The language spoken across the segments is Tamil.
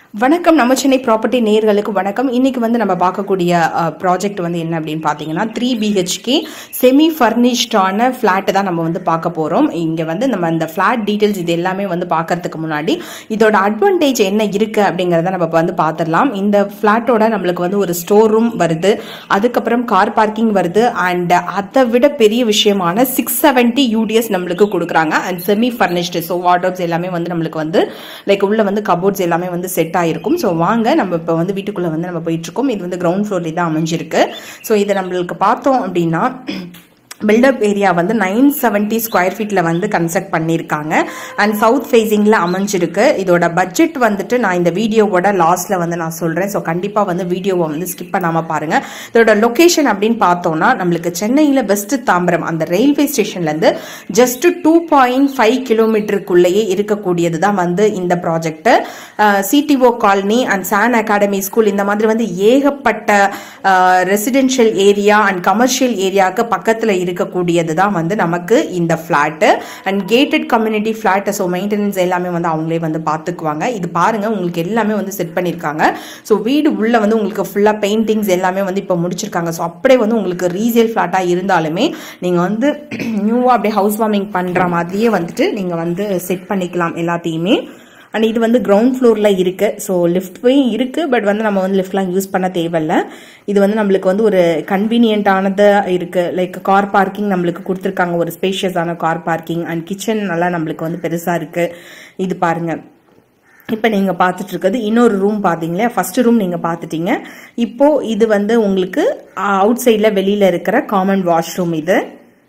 வணக்கம் நம்ம சென்னை ப்ராப்பர்ட்டி நேர்களுக்கு வணக்கம் இன்னைக்கு வந்து நம்ம பார்க்கக்கூடிய ப்ராஜெக்ட் வந்து என்ன அப்படின்னு பார்த்தீங்கன்னா த்ரீ பிஹெச்கே செமி ஃபர்னிஷ்டான ஃப்ளாட்டு தான் நம்ம வந்து பார்க்க போகிறோம் இங்கே வந்து நம்ம இந்த ஃப்ளாட் டீட்டெயில்ஸ் இது எல்லாமே வந்து பார்க்கறதுக்கு முன்னாடி இதோட அட்வான்டேஜ் என்ன இருக்குது அப்படிங்கிறத நம்ம இப்ப வந்து பார்த்துடலாம் இந்த ஃப்ளாட்டோட நம்மளுக்கு வந்து ஒரு ஸ்டோர் ரூம் வருது அதுக்கப்புறம் கார் பார்க்கிங் வருது அண்ட் அதை விட பெரிய விஷயமான சிக்ஸ் செவன்ட்டி யூடிஎஸ் நம்மளுக்கு கொடுக்குறாங்க and semi furnished so wardrobes எல்லாமே வந்து நம்மளுக்கு வந்து லைக் உள்ள வந்து கபோர்ட்ஸ் எல்லாமே வந்து செட் ஆயிருக்கும் ஸோ வாங்க நம்ம இப்போ வந்து வீட்டுக்குள்ளே வந்து நம்ம போயிட்டு இருக்கோம் இது வந்து கிரவுண்ட் ஃப்ளோர்லேயே தான் அமைஞ்சிருக்கு ஸோ இதை நம்மளுக்கு பார்த்தோம் அப்படின்னா பில்டப் ஏரியா வந்து நைன் செவன்ட்டி ஸ்கொயர் ஃபீட்டில் வந்து கன்ஸ்ட்ரக்ட் பண்ணியிருக்காங்க அண்ட் சவுத் ஃபேஸிங்கில் அமைஞ்சிருக்கு இதோட பட்ஜெட் வந்துட்டு நான் இந்த வீடியோவோட லாஸ்ட்டில் வந்து நான் சொல்கிறேன் ஸோ கண்டிப்பாக வந்து வீடியோவை வந்து ஸ்கிப் பண்ணாமல் பாருங்கள் இதோட லொக்கேஷன் அப்படின்னு பார்த்தோம்னா நம்மளுக்கு சென்னையில் வெஸ்ட் தாம்பரம் அந்த ரயில்வே ஸ்டேஷன்லேருந்து ஜஸ்ட் டூ பாயிண்ட் ஃபைவ் கிலோமீட்டருக்குள்ளேயே இருக்கக்கூடியது தான் வந்து இந்த project CTO colony and San academy school இந்த மாதிரி வந்து ஏகப்பட்ட ரெசிடென்ஷியல் ஏரியா அண்ட் கமர்ஷியல் ஏரியாவுக்கு பக்கத்தில் இருக்கக்கூடியது தான் வந்து நமக்கு இந்த flat and gated community flat so maintenance எல்லாமே வந்து அவங்களே வந்து பார்த்துக்குவாங்க இது பாருங்க உங்களுக்கு எல்லாமே வந்து செட் பண்ணியிருக்காங்க ஸோ வீடு உள்ள வந்து உங்களுக்கு ஃபுல்லாக பெயிண்டிங்ஸ் எல்லாமே வந்து இப்போ முடிச்சிருக்காங்க ஸோ அப்படியே வந்து உங்களுக்கு ரீசேல் ஃப்ளாட்டாக இருந்தாலுமே நீங்கள் வந்து நியூவாக அப்படியே ஹவுஸ் வார்மிங் பண்ணுற மாதிரியே வந்துட்டு நீங்கள் வந்து செட் பண்ணிக்கலாம் எல்லாத்தையுமே அண்ட் இது வந்து கிரவுண்ட் ஃப்ளோரில் இருக்குது ஸோ லிஃப்ட் போய் இருக்குது பட் வந்து நம்ம வந்து லிஃப்ட்லாம் யூஸ் பண்ண தேவையில்ல இது வந்து நம்மளுக்கு வந்து ஒரு கன்வீனியன்ட்டானது இருக்குது லைக் கார் பார்க்கிங் நம்மளுக்கு கொடுத்துருக்காங்க ஒரு ஸ்பேஷியஸான கார் பார்க்கிங் அண்ட் கிச்சன் நல்லா நம்மளுக்கு வந்து பெருசாக இருக்குது இது பாருங்கள் இப்போ நீங்கள் பார்த்துட்டு இருக்கிறது இன்னொரு ரூம் பார்த்தீங்களே ஃபர்ஸ்ட் ரூம் நீங்கள் பார்த்துட்டீங்க இப்போ இது வந்து உங்களுக்கு அவுட் சைடில் வெளியில் இருக்கிற காமன் வாஷ்ரூம் இது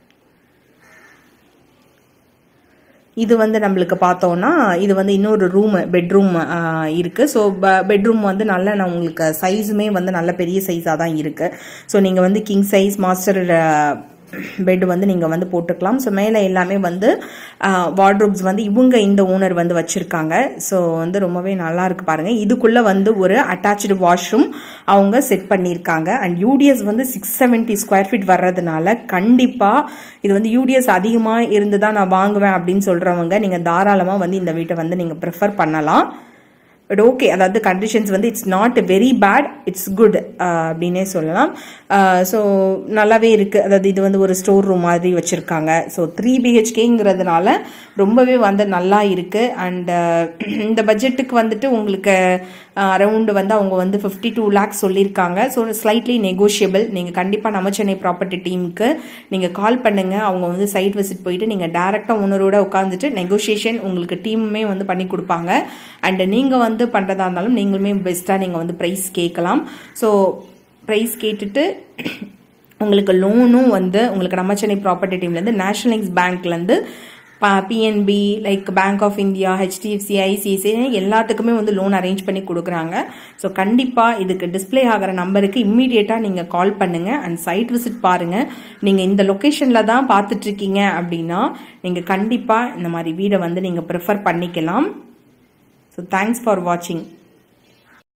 இது வந்து நம்மளுக்கு பார்த்தோம்னா இது வந்து இன்னொரு ரூம் பெட்ரூம் இருக்கு ஸோ பெட்ரூம் வந்து நல்ல நான் உங்களுக்கு சைஸுமே வந்து நல்ல பெரிய சைஸாக தான் இருக்கு ஸோ நீங்கள் வந்து கிங் சைஸ் மாஸ்டர் பெட் வந்து நீங்கள் வந்து போட்டுக்கலாம் ஸோ மேலே எல்லாமே வந்து வார்ட்ரோப்ஸ் வந்து இவங்க இந்த ஓனர் வந்து வச்சுருக்காங்க ஸோ வந்து ரொம்பவே நல்லா இருக்கு பாருங்க இதுக்குள்ளே வந்து ஒரு அட்டாச்சு வாஷ்ரூம் அவங்க செட் பண்ணியிருக்காங்க அண்ட் யூடிஎஸ் வந்து சிக்ஸ் செவன்ட்டி ஸ்கொயர் ஃபீட் வர்றதுனால கண்டிப்பாக இது வந்து யூடிஎஸ் அதிகமாக இருந்து தான் நான் வாங்குவேன் அப்படின்னு சொல்கிறவங்க நீங்கள் தாராளமாக வந்து இந்த வீட்டை வந்து நீங்கள் ப்ரிஃபர் பண்ணலாம் பட் ஓகே அதாவது கண்டிஷன்ஸ் வந்து it's not very bad it's good அப்படின்னே சொல்லலாம் ஸோ நல்லாவே இருக்குது அதாவது இது வந்து ஒரு ஸ்டோர் ரூம் மாதிரி வச்சுருக்காங்க ஸோ த்ரீ பிஹெச்கேங்கிறதுனால ரொம்பவே வந்து நல்லா இருக்குது அண்ட் இந்த பட்ஜெட்டுக்கு வந்துட்டு உங்களுக்கு அரௌண்டு வந்து அவங்க வந்து ஃபிஃப்டி டூ லேக்ஸ் சொல்லியிருக்காங்க ஸோ ஸ்லைட்லி நெகோஷியபிள் நீங்கள் கண்டிப்பாக நம்ம சென்னை ப்ராப்பர்ட்டி டீமுக்கு நீங்கள் கால் பண்ணுங்கள் அவங்க வந்து சைட் விசிட் போயிட்டு நீங்கள் டேரெக்டாக ஓனரோட உட்காந்துட்டு நெகோஷியேஷன் உங்களுக்கு டீமுமே வந்து பண்ணி கொடுப்பாங்க அண்ட் நீங்கள் வந்து பண்ணுறதா இருந்தாலும் நீங்களுமே பெஸ்ட்டாக நீங்கள் வந்து ப்ரைஸ் கேட்கலாம் ஸோ ப்ரைஸ் கேட்டுட்டு உங்களுக்கு லோனும் வந்து உங்களுக்கு நம்ம சென்னை ப்ராப்பர்ட்டி டீம்லேருந்து நேஷனலைஸ் பேங்க்லேருந்து PNB like bank of India HDFC ICIC எல்லாத்துக்குமே வந்து லோன் அரேஞ்ச் பண்ணி கொடுக்குறாங்க ஸோ கண்டிப்பாக இதுக்கு டிஸ்பிளே ஆகிற நம்பருக்கு இம்மீடியட்டாக நீங்கள் கால் பண்ணுங்கள் அண்ட் சைட் விசிட் பாருங்கள் நீங்கள் இந்த லொக்கேஷனில் தான் பார்த்துட்ருக்கீங்க அப்படின்னா நீங்கள் கண்டிப்பாக இந்த மாதிரி வீடை வந்து நீங்கள் ப்ரிஃபர் பண்ணிக்கலாம் ஸோ தேங்க்ஸ் ஃபார் வாட்சிங்